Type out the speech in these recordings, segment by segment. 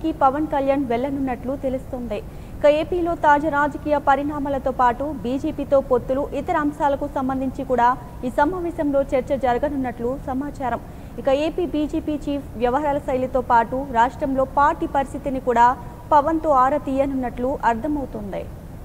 ఢిల్లీకి పవన్ కళ్యాణ్ వెళ్లనున్నట్లు తెలుస్తోంది ఇక ఏపీలో తాజా రాజకీయ పరిణామాలతో పాటు బీజేపీతో పొత్తులు ఇతర అంశాలకు సంబంధించి కూడా ఈ సమావేశంలో చర్చ జరగనున్నట్లు సమాచారం ఇక ఏపీ బీజేపీ చీఫ్ వ్యవహారాల శైలితో పాటు రాష్ట్రంలో పార్టీ పరిస్థితిని కూడా పవన్తో ఆరా తీయనున్నట్లు అర్థమవుతోంది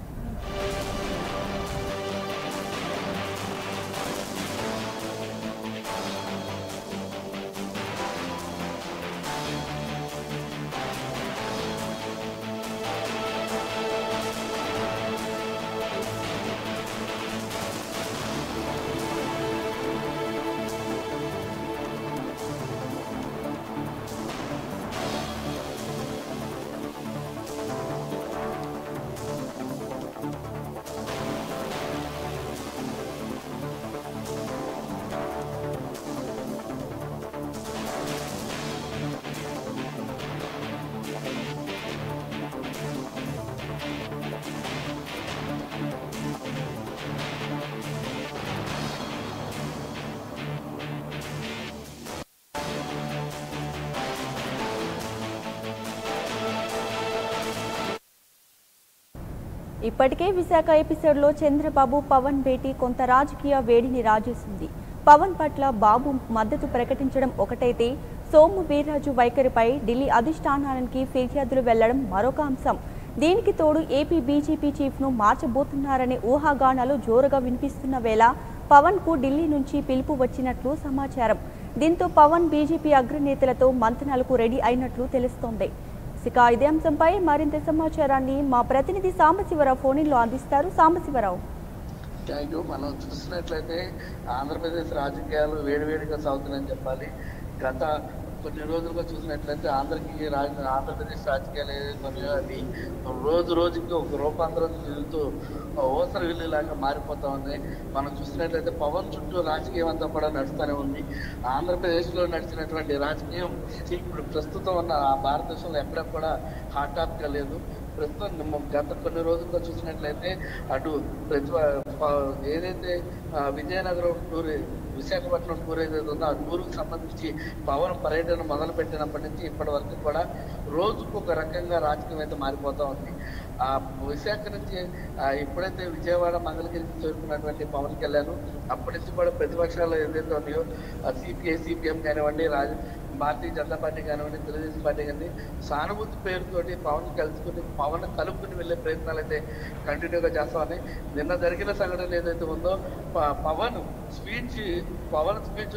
ఇప్పటికే విశాఖ ఎపిసోడ్లో చంద్రబాబు పవన్ భేటీ కొంత రాజకీయ వేడిని రాజేసింది పవన్ పట్ల బాబు మద్దతు ప్రకటించడం ఒకటైతే సోము వీర్రాజు వైఖరిపై ఢిల్లీ అధిష్టానానికి ఫిర్యాదులు వెళ్లడం మరొక అంశం దీనికి తోడు ఏపీ బీజేపీ చీఫ్ను మార్చబోతున్నారనే ఊహాగానాలు జోరుగా వినిపిస్తున్న వేళ పవన్ కు ఢిల్లీ నుంచి పిలుపు వచ్చినట్లు సమాచారం దీంతో పవన్ బీజేపీ అగ్రనేతలతో మంతనాలకు రెడీ అయినట్లు తెలుస్తోంది ఇక ఇదే అంశంపై మరింత సమాచారాన్ని మా ప్రతినిధి సాంబశివరావు ఫోన్లో అందిస్తారు సాంబశివరావు థ్యాంక్ యూ మనం చూసినట్లయితే ఆంధ్రప్రదేశ్ రాజకీయాలు వేడివేడిగా సాగుతున్నాయని చెప్పాలి గత కొన్ని రోజులుగా చూసినట్లయితే ఆంధ్రకి రాజ ఆంధ్రప్రదేశ్ రాజకీయాలు ఏదైతే ఉన్నాయో అవి రోజు రోజుకి ఒక రూపాంతరం చెందుతూ ఓసర విల్లులాగా మారిపోతా ఉంది మనం చూసినట్లయితే పవన్ చుట్టూ రాజకీయం అంతా కూడా నడుస్తూనే ఉంది ఆంధ్రప్రదేశ్లో నడిచినటువంటి రాజకీయం ఇప్పుడు ప్రస్తుతం ఉన్న ఆ భారతదేశంలో ఎక్కడ కూడా హాట్ టాపిక్గా లేదు ప్రస్తుతం நம்ம గత కొన్ని రోజులుగా చూసినట్లయితే అటు ప్రతి ప- ఏదైతే ఆ, విజయనగరం టూర్ విశాఖపట్నం టూర్ ఏదైతే ఉందో ఆ టూర్కి సంబంధించి పవన్ పర్యటన మొదలు పెట్టినప్పటి నుంచి ఇప్పటి వరకు కూడా రోజుకు ఒక రకంగా రాజకీయం అయితే మారిపోతా ఉంది ఆ విశాఖ నుంచి ఆ, ఎప్పుడైతే విజయవాడ మంగళగిరికి చేరుకున్నటువంటి పవన్ కళ్యాణ్ అప్పటి నుంచి కూడా ప్రతిపక్షాలు ఏదైతే ఉన్నాయో సిపిఐ సిపిఎం కానివ్వండి రాజ భారతీయ జనతా పార్టీ కానివ్వండి తెలుగుదేశం పార్టీ కానీ సానుభూతి పేరుతోటి పవన్ కలుసుకుని పవన్ కలుపుకుని వెళ్ళే ప్రయత్నాలు అయితే కంటిన్యూగా చేస్తా ఉన్నాయి నిన్న జరిగిన సంఘటన ఏదైతే ఉందో ప- పవన్ స్పీచ్ పవన్ స్పీచ్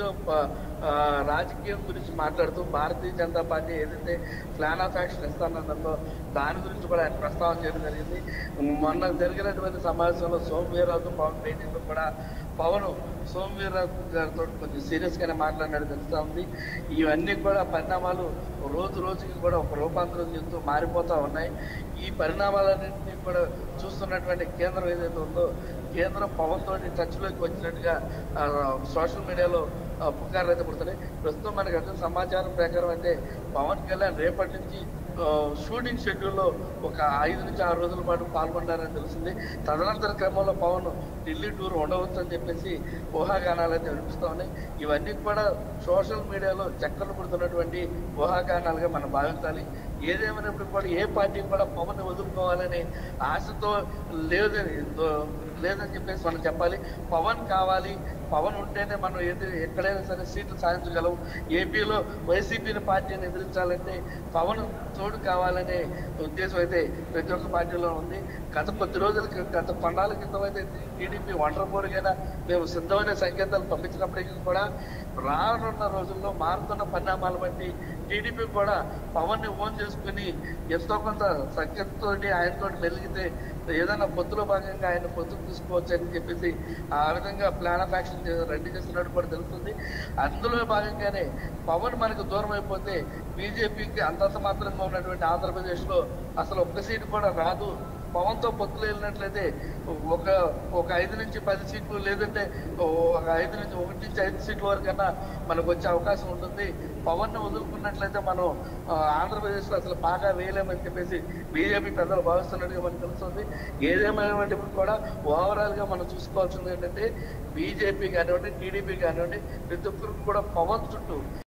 రాజకీయం గురించి మాట్లాడుతూ భారతీయ జనతా పార్టీ ఏదైతే ప్లాన్ ఆఫ్ యాక్షన్ ఇస్తానన్నదో దాని గురించి కూడా ఆయన ప్రస్తావన చేయడం జరిగింది మొన్న జరిగినటువంటి సమావేశంలో సోమవీరరాజు పవన్ భేటీలో కూడా పవన్ సోమవీరరాజు గారితో కొంచెం సీరియస్ గానే మాట్లాడినట్టు తెలుస్తా ఉంది ఇవన్నీ కూడా పరిణామాలు రోజు రోజుకి కూడా ఒక రూపాంతరం చెందుతూ మారిపోతా ఉన్నాయి ఈ పరిణామాలన్నింటినీ కూడా చూస్తున్నటువంటి కేంద్రం ఏదైతే ఉందో కేంద్రం పవన్ తోటి టచ్ లోకి వచ్చినట్టుగా ఆ, సోషల్ మీడియాలో ఆ, పుకార్లు అయితే పుడుతున్నాయి ప్రస్తుతం మనకి అందిన సమాచారం ప్రకారం అయితే పవన్ కళ్యాణ్ రేపటి నుంచి ఆ, షూటింగ్ షెడ్యూల్లో ఒక ఐదు నుంచి ఆరు రోజుల పాటు పాల్గొంటారని తెలిసింది తదనంతర క్రమంలో పవన్ ఢిల్లీ టూర్ ఉండవచ్చు అని చెప్పేసి ఊహాగానాలు అయితే వినిపిస్తూ ఉన్నాయి ఇవన్నీ కూడా సోషల్ మీడియాలో చక్కర్లు పుడుతున్నటువంటి ఊహాగానాలుగా మనం భావించాలి ఏదేమైనప్పుడు కూడా ఏ పార్టీ కూడా పవన్ వదులుకోవాలనే ఆశతో లేదని దో- లేదని చెప్పేసి మనం చెప్పాలి పవన్ కావాలి పవన్ ఉంటేనే మనం ఏది ఎక్కడైనా సరే సీట్లు సాధించగలం ఏపీలో వైసీపీని పార్టీని ఎదిరించాలంటే పవన్ తోడు కావాలనే ఉద్దేశం అయితే ప్రతి ఒక్క పార్టీలో ఉంది గత కొద్ది రోజుల క్రితం గత కొన్నాళ్ళ క్రితం అయితే టీడీపీ ఒంటరి పోరుగైనా మేము సిద్ధమైన సంకేతాలు పంపించినప్పటికీ కూడా రానున్న రోజుల్లో మారుతున్న పరిణామాలు బట్టి టీడీపీ కూడా పవన్ ని ఓన్ చేసుకుని ఎంతో కొంత సంఖ్యతో ఆయనతో మెలిగితే ఏదైనా పొత్తులో భాగంగా ఆయన పొత్తుకు తీసుకోవచ్చు అని చెప్పేసి ఆ విధంగా ప్లాన్ ఆఫ్ యాక్షన్ రెడీ చేస్తున్నట్టు కూడా తెలుస్తుంది అందులో భాగంగానే పవన్ మనకు దూరం అయిపోతే బీజేపీకి అంతంత మాత్రంగా ఉన్నటువంటి ఆంధ్రప్రదేశ్ లో అసలు ఒక్క సీటు కూడా రాదు పవన్ తో పొత్తులు వెళ్ళినట్లయితే ఒక ఒక ఐదు నుంచి పది సీట్లు లేదంటే ఒక ఐదు నుంచి ఒకటి నుంచి ఐదు సీట్ల వరకైనా మనకు వచ్చే అవకాశం ఉంటుంది పవన్ ని వదులుకున్నట్లయితే మనం ఆ, ఆంధ్రప్రదేశ్ లో అసలు బాగా వేయలేమని చెప్పేసి బీజేపీ పెద్దలు భావిస్తున్నట్టుగా మనకు తెలుస్తుంది ఏదేమైనప్పటికీ కూడా ఓవరాల్ గా మనం చూసుకోవాల్సింది ఏంటంటే బీజేపీ కానివ్వండి టీడీపీ కానివ్వండి ప్రతి ఒక్కరికి కూడా పవన్ చుట్టూ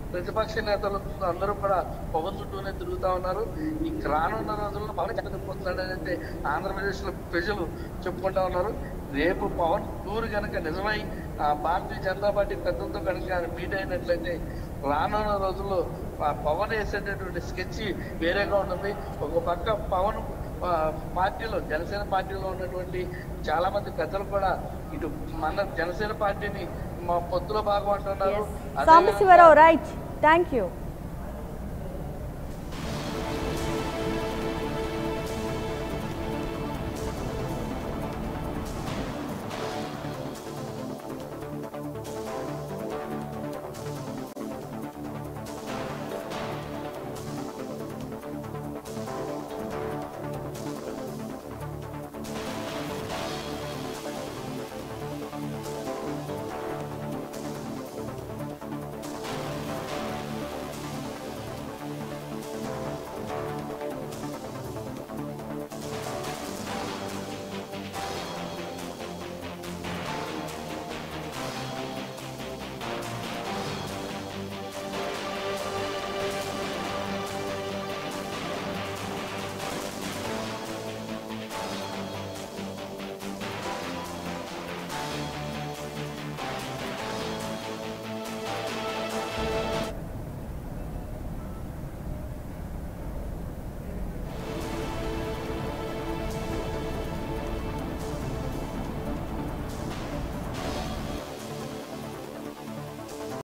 ప్రతిపక్ష నేతలు అందరూ కూడా పవన్ చుట్టూనే తిరుగుతా ఉన్నారు ఈ రానున్న రోజుల్లో పవన్ చెప్పకపోతున్నాడని అయితే ఆంధ్రప్రదేశ్ లో ప్రజలు చెప్పుకుంటా ఉన్నారు రేపు పవన్ టూర్ కనుక నిజమై ఆ భారతీయ జనతా పార్టీ పెద్దలతో కనుక మీట్ అయినట్లయితే రానున్న రోజుల్లో ఆ పవన్ వేసేటటువంటి స్కెచ్ వేరేగా ఉంటుంది ఒక పక్క పవన్ ఆ, పార్టీలో జనసేన పార్టీలో ఉన్నటువంటి చాలా మంది పెద్దలు కూడా ఇటు మన జనసేన పార్టీని మా పొత్తులో భాగం అంటున్నారు అదేవిధంగా- సాంబశివరావు రైట్ థ్యాంక్ యూ